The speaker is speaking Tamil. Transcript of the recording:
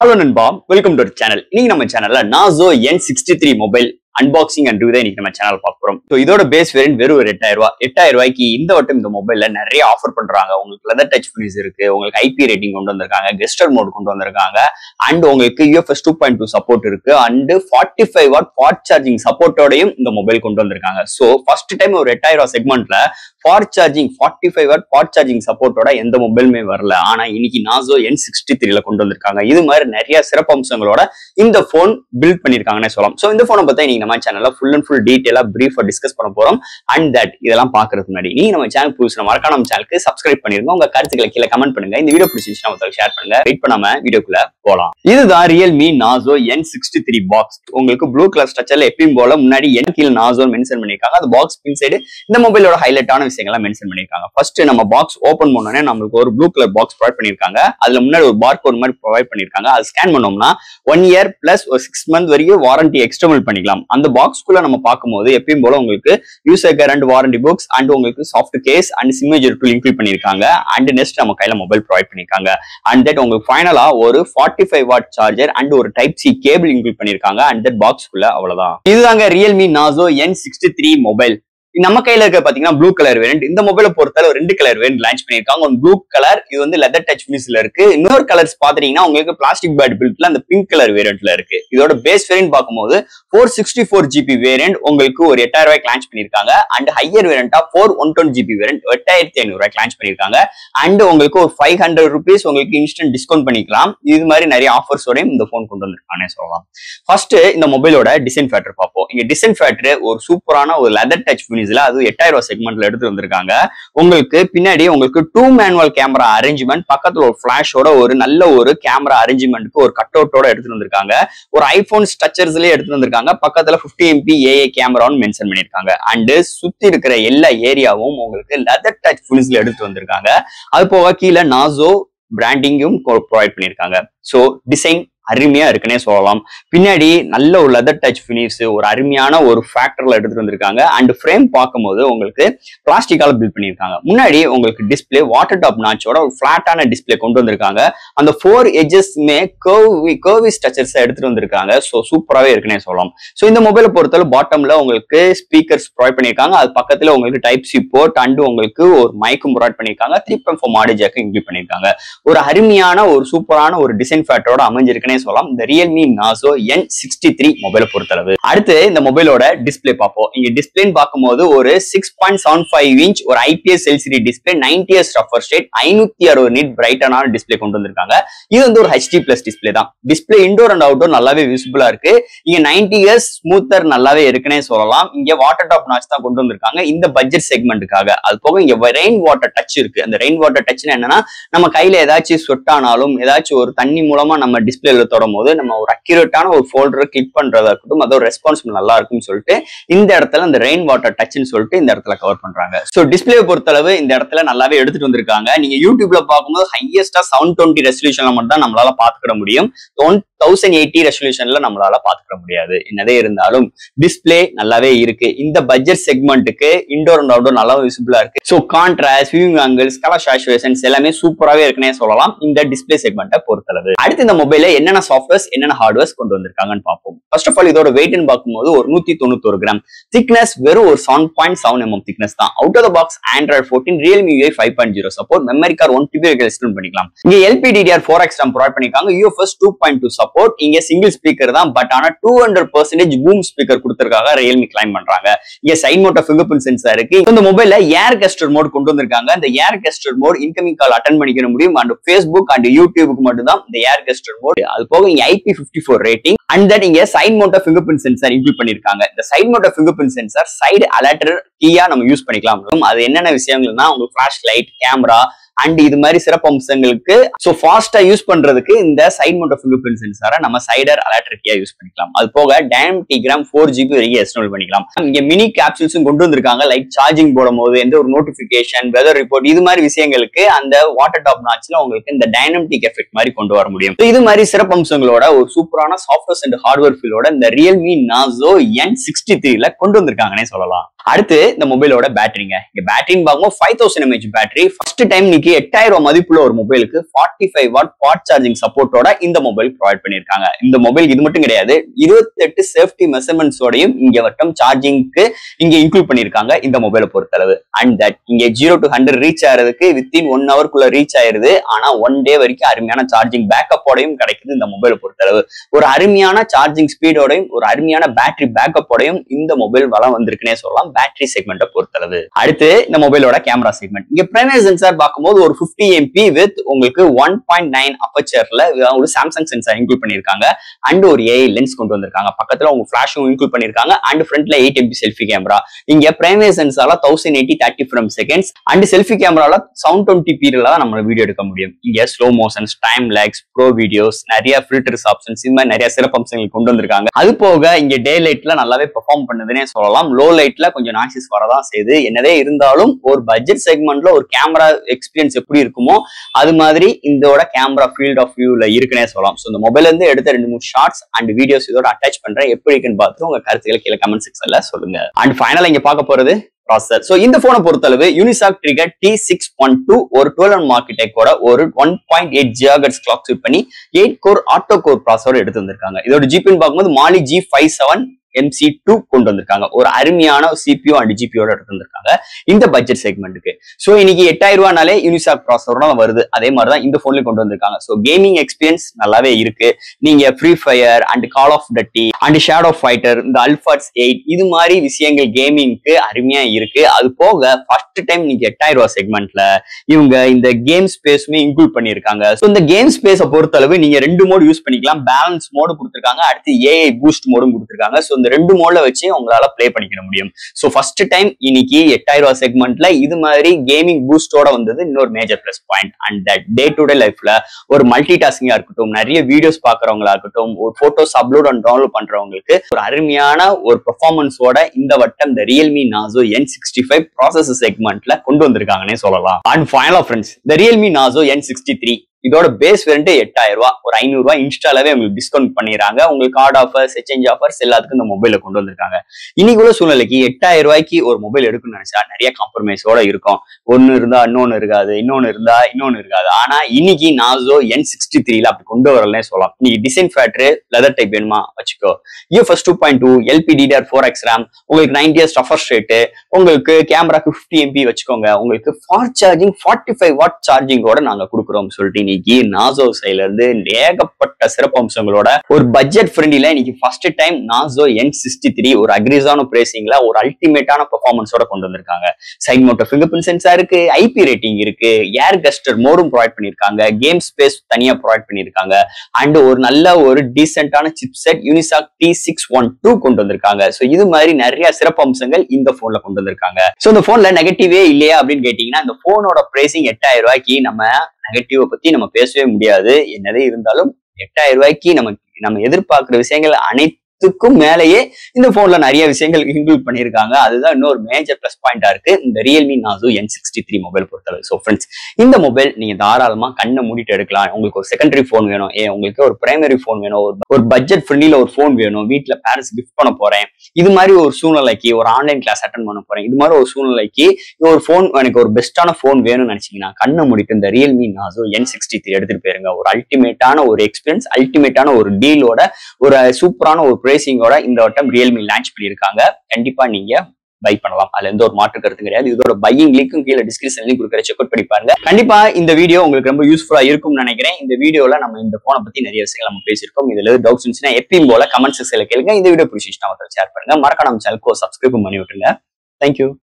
ஹலோ நண்பா வெல்கம் டு சேனல் இன்னைக்கு நம்ம சேனல்ல Narzo N sixty three mobile unboxing and தான் இன்னைக்கு நம்ம சேனல் பார்க்க போறோம் ஸோ இதோட பேஸ் வேரியன்ட் வெறும் ஒரு எட்டாயிரம் ரூபாய் எட்டாயிரம் ரூபாய்க்கு இந்த வட்டம் இந்த மொபைல்ல நிறைய ஆஃபர் பண்றாங்க உங்களுக்கு லெதர் டச் ஃபினிஸ் இருக்கு உங்களுக்கு ஐபி ரேட்டிங் கொண்டு வந்திருக்காங்க கெஸ்டர் மோட் கொண்டு வந்திருக்காங்க அண்ட் உங்களுக்கு UFS two point two support இருக்கு and forty five watt fast charging சப்போர்ட்டோடையும் இந்த மொபைல் கொண்டு வந்திருக்காங்க ஸோ ஃபர்ஸ்ட் டைம் ஒரு எட்டாயிரம் ரூபாய் செக்மெண்ட்ல fast charging forty five watt fast charging சப்போர்ட்டோட எந்த மொபைலுமே வரல ஆனா இன்னைக்கு நாசோ என் சிக்ஸ்டி த்ரீல கொண்டு வந்திருக்காங்க இது மாதிரி நிறைய சிறப்பம்சங்களோட இந்த போன் பில்ட் பண்ணிருக்காங்கன்னு சொல்லலாம் ஸோ இந்த போனை பத்தி இன்னைக்கு நம்ம சேனல்ல ஃபுல் அண்ட் ஃபுல் டீட்டெயிலா பிரீஃபா டிஸ்கஸ் பண்ண போறோம் அண்ட் தட் இதெல்லாம் பாக்குறதுக்கு முன்னாடி நீங்க நம்ம சேனல் புதுசு மறக்காம நம்ம சேனலுக்கு சப்ஸ்கிரைப் பண்ணிருங்க உங்க கருத்துக்களை கீழே கமெண்ட் பண்ணுங்க இந்த வீடியோ பிடிச்சிருச்சுன்னா உங்களுக்கு ஷேர் பண்ணுங்க வெயிட் பண்ணாம வீடியோக்குள்ள போலாம் இதுதான் Realme Narzo N sixty three box உங்களுக்கு ப்ளூ கலர் ஸ்ட்ரக்சர்ல எப்பயும் போல முன்னாடி என் கீழ் நாசோ மென்ஷன் பண்ணிருக்காங்க அந்த பாக்ஸ் பின் சைடு இந்த மொபைலோட ஹைலைட்டான விஷயங்கள்லாம் மென்ஷன் பண்ணிருக்காங்க ஃபர்ஸ்ட் நம்ம பாக்ஸ் ஓபன் பண்ணோன்னே நம்மளுக்கு ஒரு ப்ளூ கலர் பாக்ஸ் ப்ரொவைட் பண்ணிருக்காங்க அதுல முன்னாடி ஒரு பார் கோட் மாதிரி ப்ரொவைட் பண்ணிருக்காங்க அது ஸ்கேன் பண்ணோம்னா ஒன் இயர் பிளஸ் ஒரு சிக்ஸ் மந்த் வரைக்கும் வாரண்டி எக்ஸ்டர்னல் பண்ணிக்கலாம் அந்த பாக்ஸ்க்குள்ள நம்ம பார்க்கும்போது எப்பயும் போல உங்களுக்கு user current warranty books and உங்களுக்கு soft case and SIM ejector tool include பண்ணிருக்காங்க அண்ட் நெக்ஸ்ட் நம்ம கையில மொபைல் ப்ரொவைட் பண்ணிருக்காங்க அண்ட் தட் உங்களுக்கு ஃபைனலா ஒரு forty five watt charger and ஒரு டைப் சி கேபிள் இன்க்ளூட் பண்ணிருக்காங்க அண்ட் தட் பாக்ஸ்க்குள்ள அவ்வளவுதான் இதுதாங்க Realme Narzo N sixty three mobile நம்ம கையில இருக்க பாத்தீங்கன்னா ப்ளூ கலர் வேரியன்ட் இந்த மொபைலை பொறுத்தவரை ரெண்டு கலர் வேரியன்ட் லான்ச் பண்ணிருக்காங்க ஒரு ப்ளூ கலர் இது வந்து லெதர் டச் ஃபினிஷ்ல இருக்கு இன்னொரு கலர்ஸ் பாத்தீங்கன்னா உங்களுக்கு பிளாஸ்டிக் பேட் பில்ட்ல அந்த பிங்க் கலர் வேரியன்ட்ல இருக்கு இதோட பேஸ் வேரியன்ட் பார்க்கும்போது four sixty four GB variant உங்களுக்கு ஒரு எட்டாயிரம் ரூபாய்க்கு லான்ச் பண்ணிருக்காங்க அண்ட் ஹையர் வேரியண்டா four one twenty GB variant எட்டாயிரத்தி ஐநூறு ரூபாய்க்கு லான்ச் பண்ணிருக்காங்க அண்ட் உங்களுக்கு ஒரு ஃபைவ் ஹண்ட்ரட் ருபீஸ் உங்களுக்கு இன்ஸ்டன்ட் டிஸ்கவுண்ட் பண்ணிக்கலாம் இது மாதிரி நிறைய ஆஃபர்ஸோடையும் இந்த ஃபோன் கொண்டு வந்திருக்கானே சொல்லலாம் ஃபர்ஸ்ட் இந்த மொபைலோட டிசைன் ஃபேக்டர் பார்ப்போம் இங்க டிசைன் ஃபேக்டர் ஒரு சூப்பரான ஒரு லெதர் டச் ஃபினிஷ்ல அது எட்டாயிரம் ரூபாய் செக்மெண்ட்ல எடுத்து வந்திருக்காங்க உங்களுக்கு பின்னாடி உங்களுக்கு டூ மேனுவல் கேமரா அரேஞ்ச்மெண்ட் பக்கத்துல ஒரு பிளாஷோட ஒரு நல்ல ஒரு கேமரா அரேஞ்ச்மெண்ட்க்கு ஒரு கட் அவுட்டோட எடுத்துட்டு வந்திருக்காங்க ஒரு ஐபோன் ஸ்ட்ரக்சர்ஸ்லயே எடுத்துட்டு வந்திருக்காங்க பக்கத்துல பிப்டி எம்பி ஏஏ கேமரான்னு மென்ஷன் பண்ணிருக்காங்க அண்ட் சுத்தி இருக்கிற எல்லா ஏரியாவும் உங்களுக்கு லெதர் டச் ஃபினிஷ்ல எடுத்து வந்திருக்காங்க அது போக கீழே நாசோ பிராண்டிங்கும் ப்ரொவைட் பண்ணிருக்காங்க ஸோ டிசைன் அருமையா இருக்குன்னே சொல்லலாம் பின்னாடி நல்ல ஒரு லெதர் டச் ஃபினிஷ் ஒரு அருமையான ஒரு ஃபேக்டர்ல எடுத்துட்டு வந்திருக்காங்க அண்ட் ஃப்ரேம் பார்க்கும்போது உங்களுக்கு பிளாஸ்டிக்கால பில்ட் பண்ணியிருக்காங்க முன்னாடி உங்களுக்கு டிஸ்பிளே வாட்டர் டாப் நாச்சோட ஒரு ஃபிளாட்டான டிஸ்பிளே கொண்டு வந்திருக்காங்க அந்த ஃபோர் எஜஸ்மே கர்வி கர்வி ஸ்ட்ரக்சர்ஸ் எடுத்துட்டு வந்திருக்காங்க ஸோ சூப்பராகவே இருக்குன்னே சொல்லலாம் ஸோ இந்த மொபைலை பொறுத்தவரை பாட்டம்ல உங்களுக்கு ஸ்பீக்கர்ஸ் ப்ரொவைட் பண்ணியிருக்காங்க அது பக்கத்துல உங்களுக்கு டைப் சி போர்ட் அண்ட் உங்களுக்கு ஒரு மைக்கும் ப்ரொவைட் பண்ணியிருக்காங்க த்ரீ பாயிண்ட் ஃபோர் மாடி ஜாக்கு இன்க்ளூட் பண்ணியிருக்காங்க ஒரு அருமையான ஒரு சூப்பரான ஒரு டிசைன் ஃபேக்டரோட அமைஞ்சிருக்குன்னே சொல்லலாம் இந்த Realme Narzo N sixty three மொபைலை பொறுத்தளவு அடுத்து இந்த மொபைலோட டிஸ்பிளே பார்ப்போம் இங்க டிஸ்பிளேன்னு பார்க்கும்போது ஒரு six point seven five inch ஒரு IPS LCD display ninety hertz refresh rate ஐநூத்தி அறுபது நீட் பிரைட்டான டிஸ்பிளே கொண்டு வந்திருக்காங்க இது வந்து ஒரு ஹெச்டி பிளஸ் டிஸ்பிளே தான் டிஸ்பிளே இண்டோர் அண்ட் அவுட்டோர் நல்லாவே விசிபிளா இருக்கு இங்க நைன்டி இயர்ஸ் ஸ்மூத்தர் நல்லாவே இருக்குன்னே சொல்லலாம் இங்க வாட்டர் டாப் நாச் தான் கொண்டு வந்திருக்காங்க இந்த பட்ஜெட் செக்மெண்ட்டுக்காக அது போக இங்க ரெயின் வாட்டர் டச் இருக்கு அந்த ரெயின் வாட்டர் டச்னு என்னன்னா நம்ம கையில ஏதாச்சும் ஸ்வெட் ஆனாலும் ஏதாச்சும் ஒரு தண்ணி மூலமா நம்ம டிஸ்பிளேல தொடும் போது நம்ம ஒரு அக்யூரேட்டான ஒரு ஃபோல்டரை கிளிக் பண்றதா இருக்கட்டும் அதோட ரெஸ்பான்சிபிள் நல்லா இருக்கும்னு சொல்லிட்டு இந்த இடத்துல இந்த ரெயின் வாட்டர் டச்னு சொல்லிட்டு இந்த இடத்துல கவர் பண்றாங்க ஸோ டிஸ்பிளே பொறுத்தளவு இந்த இடத்துல நல்லாவே எடுத்துட்டு வந்திருக்காங்க நீங்க யூடியூப்ல பார்க்கும்போது ஹையஸ்டா செவன் டுவெண்ட்டி ரெசல்யூஷன்ல மட்டும் தான் நம்மளால பாத்துக்கிட முடியும் ஒன் தௌசண்ட் எயிட்டி ரெசல்யூஷன்ல நம்மளால பாத்துக்கிட முடியாது என்னதே இருந்தாலும் டிஸ்பிளே நல்லாவே இருக்கு இந்த பட்ஜெட் செக்மெண்ட்டுக்கு இண்டோர் அண்ட் அவுட்டோர் நல்லா விசிபிளா இருக்கு so contrast viewing angles colour saturations எல்லாமே சூப்பராகவே இருக்குன்னே சொல்லலாம் இந்த டிஸ்பிளே செக்மெண்ட்டை பொறுத்தளவு அடுத்து இந்த மொபைல என்னென்ன சாஃப்ட்வேர்ஸ் என்னென்ன ஹார்ட்வேர்ஸ் கொண்டு வந்திருக்காங்கன்னு பார்ப்போம் ஃபர்ஸ்ட் ஆஃப் ஆல் இதோட வெயிட்னு பார்க்கும்போது ஒரு நூத்தி தொண்ணூத்தொரு கிராம் திக்னஸ் வெறும் ஒரு seven point seven MM thickness தான் out of the box Android fourteen Realme UI five point zero support memory card one TB extend பண்ணிக்கலாம் இங்க எல்பிடிஆர் ஃபோர் எக்ஸ் ப்ரொவைட் பண்ணிருக்காங்க UFS two point two support இங்க சிங்கிள் ஸ்பீக்கர் தான் பட் ஆனா two hundred percentage boom speaker கொடுத்திருக்காங்க ரியல்மி கிளைம் பண்றாங்க இங்க side mounted fingerprint sensor இருக்கு இந்த மொபைல்ல ஏர் கெஸ்டர் மோட் கொண்டு வந்திருக்காங்க இந்த ஏர் gesture mode incoming call attend பண்ணிக்க முடியும் அண்ட் ஃபேஸ்புக் அண்ட் யூடியூபுக்கு மட்டும் தான் இந்த ஏர் கெஸ்டர் மோட் அது போக இங்க IP fifty four rating and that இங்க side mounted fingerprint sensor include பண்ணிருக்காங்க இந்த side mounted fingerprint sensor side அலர்டர் கீயா நம்ம யூஸ் பண்ணிக்கலாம் அது என்னென்ன விஷயங்கள்னா உங்களுக்கு ஃபிளாஷ் லைட் கேமரா அண்ட் இது மாதிரி சிறப்பு அம்சங்களுக்கு ஸோ ஃபாஸ்டா யூஸ் பண்றதுக்கு இந்த சைட் மோட்டோ ஃபிங்கர் பிரிண்ட் சென்சாரை நம்ம சைடர் அலர்ட்ரிக்கியா யூஸ் பண்ணிக்கலாம் அது போக டேம் டிகிராம் ஃபோர் ஜிபி வரைக்கும் எக்ஸ்டர்னல் பண்ணிக்கலாம் இங்க மினி கேப்சூல்ஸும் கொண்டு வந்திருக்காங்க லைக் சார்ஜிங் போடும் போது எந்த ஒரு நோட்டிபிகேஷன் வெதர் ரிப்போர்ட் இது மாதிரி விஷயங்களுக்கு அந்த வாட்டர் டாப் நாச்சில் உங்களுக்கு இந்த டைனமிக் எஃபெக்ட் மாதிரி கொண்டு வர முடியும் So, இது மாதிரி சிறப்பு அம்சங்களோட ஒரு சூப்பரான சாஃப்ட்வேர்ஸ் அண்ட் ஹார்ட்வேர் ஃபீலோட இந்த ரியல்மி நாசோ என் சிக்ஸ்டி த்ரீல கொண்டு வந்திருக்காங்கன்னே சொல்லலாம் அடுத்து இந்த மொபைலோட பேட்டரிங்க இங்க பேட்டரின்னு பார்க்கும்போது five thousand mAh battery first time இன்னைக்கு எட்டாயிரம் ரூபாய் மதிப்புள்ள ஒரு மொபைலுக்கு forty five watt fast charging சப்போர்ட்டோட இந்த மொபைல் ப்ரொவைட் பண்ணிருக்காங்க இந்த மொபைல் இது மட்டும் கிடையாது இருபத்தெட்டு சேஃப்டி மெஷர்மெண்ட்ஸோடையும் இங்க வட்டம் சார்ஜிங்க்கு இங்க இன்க்ளூட் பண்ணிருக்காங்க இந்த மொபைலை பொறுத்தளவு அண்ட் தட் இங்க ஜீரோ டு ஹண்ட்ரட் ரீச் ஆகிறதுக்கு வித்தின் ஒன் ஹவர்க்குள்ள ரீச் ஆயிருது ஆனா ஒன் டே வரைக்கும் அருமையான சார்ஜிங் பேக்கப்போடையும் கிடைக்குது இந்த மொபைலை பொறுத்தளவு ஒரு அருமையான சார்ஜிங் ஸ்பீடோடையும் ஒரு அருமையான பேட்டரி பேக்கப்போடையும் இந்த மொபைல் வளம் வந்திருக்குன்னே சொல்லலாம் பேட்டரி செக்மெண்ட்டை பொறுத்தளவு அடுத்து இந்த மொபைலோட கேமரா செக்மெண்ட் இங்க பிரைமரி சென்சார் பார்க்கும்போது ஒரு பிப்டி எம்பி வித் உங்களுக்கு ஒன் பாயிண்ட் நைன் அப்பச்சர்ல ஒரு சாம்சங் சென்சார் இன்க்ளூட் பண்ணிருக்காங்க அண்ட் ஒரு ஏஐ லென்ஸ் கொண்டு வந்திருக்காங்க பக்கத்துல உங்க ஃபிளாஷும் இன்க்ளூட் பண்ணிருக்காங்க அண்ட் ஃப்ரண்ட்ல எயிட் எம்பி செல்ஃபி கேமரா இங்க பிரைமரி சென்சார்ல thousand eighty thirty from seconds and selfie கேமரால சவுண்ட் டுவெண்ட்டி பீரியட்ல தான் நம்ம வீடியோ எடுக்க முடியும் இங்க slow motions time lapse pro videos நிறைய ஃபில்டர்ஸ் ஆப்ஷன்ஸ் இந்த மாதிரி நிறைய சிறப்பு அம்சங்கள் கொண்டு வந்திருக்காங்க அது போக இங்க டே லைட்ல நல்லாவே பெர்ஃபார்ம் பண்ணுதுன்னே சொல்லலாம் லோ லைட்ல கொஞ்சம் நாய்ஸஸ் வரதான் செய்யுது என்னதே இருந்தாலும் ஒரு பட்ஜெட் செக்மெண்ட்ல ஒரு கேமரா எக்ஸ்பீரியன்ஸ் எப்படி இருக்குமோ அது மாதிரி இதோட கேமரா ஃபீல்ட் ஆஃப் வியூல இருக்குன்னே சொல்லலாம் ஸோ இந்த மொபைல்ல இருந்து எடுத்த ரெண்டு மூணு ஷார்ட்ஸ் அண்ட் வீடியோஸ் இதோட அட்டாச் பண்றேன் எப்படி இருக்குன்னு பார்த்து உங்க கருத்துக்களை கீழே கமெண்ட் செக்ஷன்ல சொல்லுங்க அண்ட் ஃபைனலா இங்க பார்க்க போறது ப்ராசஸர் ஸோ இந்த போனை பொறுத்தளவு Unisoc Tiger T six one two ஒரு டுவெல் ஒன் மார்க்கெட்டோட ஒரு one point eight gigahertz clock speed பண்ணி eight core octa core processor எடுத்து வந்திருக்காங்க இதோட ஜிபின்னு பார்க்கும்போது Mali G five seven MC two கொண்டு வந்திருக்காங்க ஒரு அருமையான சிபிஓ அண்ட் ஜிபியோட எடுத்து வந்திருக்காங்க இந்த பட்ஜெட் செக்மெண்ட்டுக்கு ஸோ இன்னைக்கு எட்டாயிரம் ரூபானாலே யூனிசாக் ப்ராசஸரோட தான் வருது அதே மாதிரி தான் இந்த போன்லயும் கொண்டு வந்திருக்காங்க ஸோ கேமிங் எக்ஸ்பீரியன்ஸ் நல்லாவே இருக்கு நீங்க Free Fire and Call of Duty and Shadow Fighter இந்த அல்ஃபாட்ஸ் எயிட் இது மாதிரி விஷயங்கள் கேமிங்க்கு அருமையா இருக்கு அது போக ஃபர்ஸ்ட் டைம் நீங்க எட்டாயிரம் ரூபாய் செக்மெண்ட்ல இவங்க இந்த கேம் ஸ்பேஸுமே இன்க்ளூட் பண்ணியிருக்காங்க ஸோ இந்த கேம் ஸ்பேஸை பொறுத்தளவு நீங்க ரெண்டு மோடு யூஸ் பண்ணிக்கலாம் பேலன்ஸ் மோடு கொடுத்துருக்காங்க அடுத்து ஏஐ பூஸ்ட் மோடும் கொடுத்துருக்காங்க ஸோ இந்த ரெண்டு மோட்ல வச்சு உங்களால ப்ளே பண்ணிக்க முடியும் ஸோ ஃபர்ஸ்ட் டைம் இன்னைக்கு எட்டாயிரம் ரூபாய் செக்மெண்ட்ல இது மாதிரி கேமிங் பூஸ்டோட வந்தது இன்னொரு major plus point and that day to day லைஃப்ல ஒரு மல்டி டாஸ்கிங்கா இருக்கட்டும் நிறைய வீடியோஸ் பாக்குறவங்களா இருக்கட்டும் ஒரு போட்டோஸ் அப்லோட் அண்ட் டவுன்லோட் பண்றவங்களுக்கு ஒரு அருமையான ஒரு பெர்ஃபார்மன்ஸோட இந்த வட்டம் இந்த Realme Narzo N sixty five process செக்மெண்ட்ல கொண்டு வந்திருக்காங்கன்னே சொல்லலாம் அண்ட் ஃபைனலா ஃப்ரெண்ட்ஸ் இந்த Realme Narzo N sixty three இதோட பேஸ் வேரண்ட் எட்டாயிரம் ரூபாய் ஒரு ஐநூறு ரூபாய் இன்ஸ்டாலாவே உங்களுக்கு டிஸ்கவுண்ட் பண்ணிடுறாங்க உங்களுக்கு கார்டு ஆஃபர்ஸ் எக்ஸ்சேஞ்ச் ஆஃபர்ஸ் எல்லாத்துக்கும் இந்த மொபைல கொண்டு வந்திருக்காங்க இன்னைக்கு உள்ள சூழ்நிலைக்கு எட்டாயிரம் ரூபாய்க்கு ஒரு மொபைல் எடுக்கணும்னு நினைச்சா நிறைய காம்ப்ரமைஸோட இருக்கும் ஒன்னு இருந்தா இன்னொன்னு இருக்காது இன்னொன்னு இருந்தா இன்னொன்னு இருக்காது ஆனா இன்னைக்கு நாசோ என் சிக்ஸ்டி த்ரீல அப்படி கொண்டு வரலனே சொல்லலாம் இன்னைக்கு டிசைன் ஃபேக்டர் லெதர் டைப் வேணுமா வச்சுக்கோ UFS two point two LP DDR four X RAM உங்களுக்கு நைன்டி இயர்ஸ் டஃபர் ஸ்ட்ரேட்டு உங்களுக்கு கேமராக்கு ஃபிஃப்டி எம்பி வச்சுக்கோங்க உங்களுக்கு fast charging forty five watt சார்ஜிங்கோட நாங்க கொடுக்குறோம் சொல்லிட்டு இன்னைக்கு நாசோ சைட்ல இருந்து ஏகப்பட்ட சிறப்பம்சங்களோட ஒரு பட்ஜெட் ஃப்ரெண்ட்லில இன்னைக்கு first time Narzo N sixty three ஒரு அக்ரிஸான பிரேசிங்ல ஒரு அல்டிமேட்டான பெர்ஃபார்மன்ஸோட கொண்டு வந்திருக்காங்க side mounted fingerprint sensor இருக்கு ஐபி ரேட்டிங் இருக்கு ஏர் கஸ்டர் மோடும் ப்ரொவைட் பண்ணிருக்காங்க கேம் ஸ்பேஸ் தனியா ப்ரொவைட் பண்ணிருக்காங்க அண்ட் ஒரு நல்ல ஒரு டீசென்டான chipset Unisoc T six one two கொண்டு வந்திருக்காங்க ஸோ இது மாதிரி நிறைய சிறப்பம்சங்கள் இந்த போன்ல கொண்டு வந்திருக்காங்க ஸோ இந்த போன்ல நெகட்டிவே இல்லையா அப்படின்னு கேட்டீங்கன்னா இந்த போனோட பிரைசிங் எட்டாயிரம் ரூபாய்க்கு நம்ம நெகட்டிவ பத்தி நம்ம பேசவே முடியாது என்னதே இருந்தாலும் எட்டாயிரம் ரூபாய்க்கு நம்ம நம்ம எதிர்பார்க்கிற விஷயங்கள் அனைத்துக்கும் மேலேயே இந்த போன்ல நிறைய விஷயங்கள் இன்க்ளூட் பண்ணியிருக்காங்க அதுதான் இன்னொரு மேஜர் ப்ளஸ் பாயிண்டா இருக்கு இந்த Realme Narzo N sixty three mobile பொறுத்தளவு ஸோ ஃப்ரெண்ட்ஸ் இந்த மொபைல் நீங்க தாராளமா கண்ணை மூடிட்டு எடுக்கலாம் உங்களுக்கு ஒரு செகண்டரி ஃபோன் வேணும் ஏன் உங்களுக்கு ஒரு பிரைமரி ஃபோன் வேணும் ஒரு ஒரு பட்ஜெட் ஃப்ரெண்ட்லில ஒரு ஃபோன் வேணும் வீட்டுல பேரண்ட்ஸ் கிஃப்ட் பண்ண போறேன் இது மாதிரி ஒரு சூழ்நிலைக்கு ஒரு ஆன்லைன் கிளாஸ் அட்டன் பண்ண போறேன் இது மாதிரி ஒரு சூழ்நிலைக்கு ஒரு ஃபோன் எனக்கு ஒரு பெஸ்ட்டான ஃபோன் வேணும்னு நினைச்சீங்கன்னா கண்ணை மூடிட்டு இந்த Realme Narzo N sixty three எடுத்துட்டு போயிருங்க ஒரு அல்டிமேட்டான ஒரு எக்ஸ்பீரியன்ஸ் அல்டிமேட்டான ஒரு டீலோட ஒரு சூப்பரான ஒரு பிரேசிங்கோட இந்த வட்டம் ரியல்மி லான்ச் பண்ணியிருக்காங்க கண்டிப்பா நீங்க பை பண்ணலாம் அதுல எந்த ஒரு மாற்று கருத்து கிடையாது இதோட பையிங் லிங்க்கும் கீழே டிஸ்கிரிப்ஷன் லிங்க் கொடுக்குற செக் அவுட் பண்ணி பாருங்க கண்டிப்பா இந்த வீடியோ உங்களுக்கு ரொம்ப யூஸ்ஃபுல்லா இருக்கும்னு நினைக்கிறேன் இந்த வீடியோல நம்ம இந்த போனை பத்தி நிறைய விஷயங்கள் நம்ம பேசியிருக்கோம் இதுல டவுட்ஸ் இருந்துச்சுன்னா எப்பயும் போல கமெண்ட் செக்ஷன்ல கேளுங்க இந்த வீடியோ பிடிச்சிச்சுன்னா ஷேர் பண்ணுங்க மறக்காம நம்ம சேனலுக்கு சப்ஸ்கிரைப் பண்ணி விட்டுருங்க தேங்க்யூ